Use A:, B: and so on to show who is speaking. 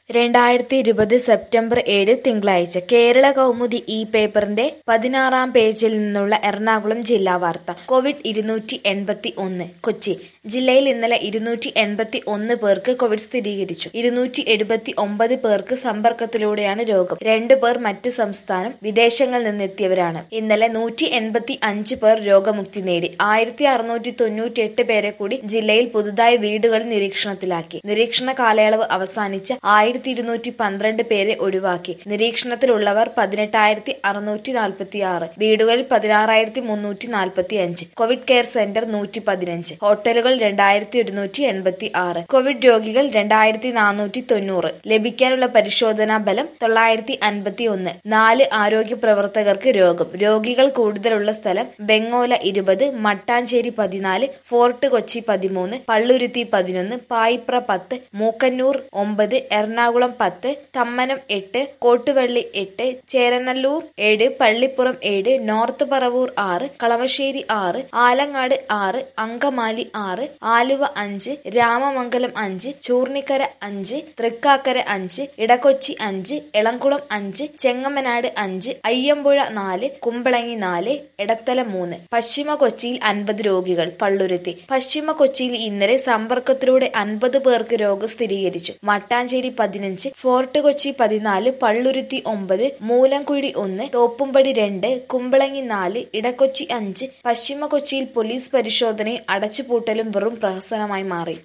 A: രണ്ടായിരത്തി ഇരുപത് സെപ്റ്റംബർ ഏഴ് തിങ്കളാഴ്ച കേരള കൗമുദി ഈ പേപ്പറിന്റെ പതിനാറാം പേജിൽ നിന്നുള്ള എറണാകുളം ജില്ലാ വാർത്ത കോവിഡ് ഇരുന്നൂറ്റി എൺപത്തി ഒന്ന് കൊച്ചി ജില്ലയിൽ ഇന്നലെ ഇരുന്നൂറ്റി എൺപത്തി ഒന്ന് പേർക്ക് കോവിഡ് സ്ഥിരീകരിച്ചു ഇരുന്നൂറ്റി എഴുപത്തി ഒമ്പത് പേർക്ക് സമ്പർക്കത്തിലൂടെയാണ് രോഗം രണ്ടു പേർ മറ്റു സംസ്ഥാനം വിദേശങ്ങളിൽ നിന്നെത്തിയവരാണ് ഇന്നലെ നൂറ്റി എൺപത്തി അഞ്ച് പേർ രോഗമുക്തി നേടി ആയിരത്തി അറുന്നൂറ്റി തൊണ്ണൂറ്റി എട്ട് പേരെ കൂടി ജില്ലയിൽ പുതുതായി വീടുകളിൽ നിരീക്ഷണത്തിലാക്കി നിരീക്ഷണ കാലയളവ് അവസാനിച്ച ആയിരത്തി ഇരുന്നൂറ്റി പന്ത്രണ്ട് പേരെ ഒഴിവാക്കി നിരീക്ഷണത്തിലുള്ളവർ പതിനെട്ടായിരത്തി അറുന്നൂറ്റി നാൽപ്പത്തി ആറ് വീടുകളിൽ പതിനാറായിരത്തി മുന്നൂറ്റി നാൽപ്പത്തി അഞ്ച് കോവിഡ് കെയർ സെന്റർ നൂറ്റി പതിനഞ്ച് ഹോട്ടലുകൾ രണ്ടായിരത്തി ഒരുന്നൂറ്റി എൺപത്തി ആറ് കോവിഡ് രോഗികൾ രണ്ടായിരത്തി നാനൂറ്റി തൊണ്ണൂറ് ലഭിക്കാനുള്ള പരിശോധനാ ബലം തൊള്ളായിരത്തി അൻപത്തി ഒന്ന് നാല് ആരോഗ്യ പ്രവർത്തകർക്ക് രോഗം രോഗികൾ കൂടുതലുള്ള സ്ഥലം വെങ്ങോല ഇരുപത് മട്ടാഞ്ചേരി പതിനാല് ഫോർട്ട് കൊച്ചി പതിമൂന്ന് പള്ളുരുത്തി പതിനൊന്ന് പായിപ്ര പത്ത് മൂക്കന്നൂർ ഒമ്പത് എറണാകുളം പത്ത് തമ്മനം എട്ട് കോട്ടുവള്ളി എട്ട് ചേരനല്ലൂർ ഏഴ് പള്ളിപ്പുറം ഏഴ് നോർത്ത് പറവൂർ ആറ് കളമശ്ശേരി ആറ് ആലങ്ങാട് ആറ് അങ്കമാലി ആറ് ആലുവ അഞ്ച് രാമമംഗലം അഞ്ച് ചൂർണിക്കര അഞ്ച് തൃക്കാക്കര അഞ്ച് ഇടക്കൊച്ചി അഞ്ച് എളംകുളം അഞ്ച് ചെങ്ങമനാട് അഞ്ച് അയ്യമ്പുഴ നാല് കുമ്പളങ്ങി നാല് എടത്തല മൂന്ന് പശ്ചിമ കൊച്ചിയിൽ അൻപത് രോഗികൾ പള്ളുരുത്തി പശ്ചിമ കൊച്ചിയിൽ ഇന്നലെ സമ്പർക്കത്തിലൂടെ അൻപത് പേർക്ക് രോഗം സ്ഥിരീകരിച്ചു മട്ടാഞ്ചേരി പതിനഞ്ച് ഫോർട്ട് കൊച്ചി പതിനാല് പള്ളുരുത്തി ഒമ്പത് മൂലംകുഴി ഒന്ന് തോപ്പുംപടി രണ്ട് കുമ്പളങ്ങി നാല് ഇടക്കൊച്ചി അഞ്ച് പശ്ചിമ കൊച്ചിയിൽ പോലീസ് പരിശോധനയും അടച്ചുപൂട്ടലും വെറും പ്രഹസനമായി മാറി